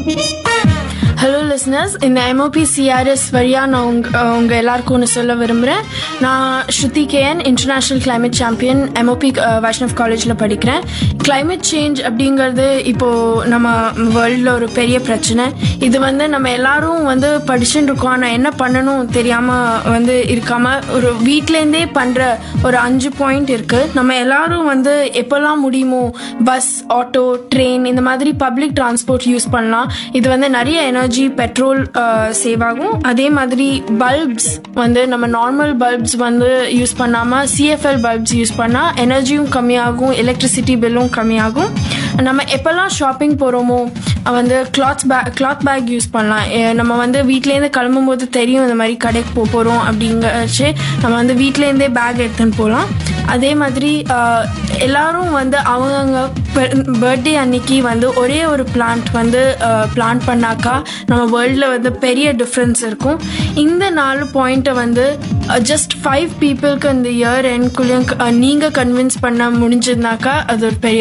hello listeners இந்த MOP CRS வழியா நான் உங்க உங்க எல்லாருக்கும் ஒன்று சொல்ல விரும்புகிறேன் நான் Shruti KN international climate champion MOP Vaishnav காலேஜில் படிக்கிறேன் climate சேஞ்ச் அப்படிங்கிறது இப்போ நம்ம வேர்ல்டில் ஒரு பெரிய பிரச்சனை இது வந்து நம்ம எல்லாரும் வந்து படிச்சுட்டு இருக்கோம் ஆனால் என்ன பண்ணணும் தெரியாமல் வந்து இருக்காம ஒரு வீட்டிலேருந்தே பண்ணுற ஒரு அஞ்சு பாயிண்ட் இருக்கு நம்ம எல்லாரும் வந்து எப்போல்லாம் முடியுமோ பஸ் ஆட்டோ ட்ரெயின் இந்த மாதிரி பப்ளிக் டிரான்ஸ்போர்ட் யூஸ் பண்ணலாம் இது வந்து நிறைய எனர்ஜி பெட்ரோல் சேவ் ஆகும் அதே மாதிரி பல்ப்ஸ் வந்து நம்ம நார்மல் பல்ப்ஸ் வந்து யூஸ் பண்ணாமல் சிஎஃப்எல் பல்ப்ஸ் யூஸ் பண்ணால் எனர்ஜியும் கம்மியாகும் எலக்ட்ரிசிட்டி பில்லும் கம்மியாகும் நம்ம எப்போல்லாம் ஷாப்பிங் போகிறோமோ வந்து cloth bag cloth bag use பண்ணலாம் எ- நம்ம வந்து வீட்லேருந்து கிளம்பும் போது தெரியும் இந்த மாதிரி கடைக்கு போக போகிறோம் அப்படிங்கச்சு நம்ம வந்து வீட்லேருந்தே பேக் எடுத்துன்னு போகலாம் அதே மாதிரி ஆஹ், எல்லாரும் வந்து அவங்கவுங்க பர்த்டே அன்னைக்கு வந்து ஒரே ஒரு பிளான்ட் வந்து பிளான்ட் பண்ணாக்கா நம்ம வேர்ல்டில் வந்து பெரிய டிஃப்ரென்ஸ் இருக்கும் இந்த நாலு பாயிண்ட்டை வந்து ஜஸ்ட் ஃபைவ் பீப்புளுக்கு இந்த இயர் என்குள்ளேயும் நீங்கள் கன்வின்ஸ் பண்ண முடிஞ்சதுனாக்கா அது ஒரு பெரிய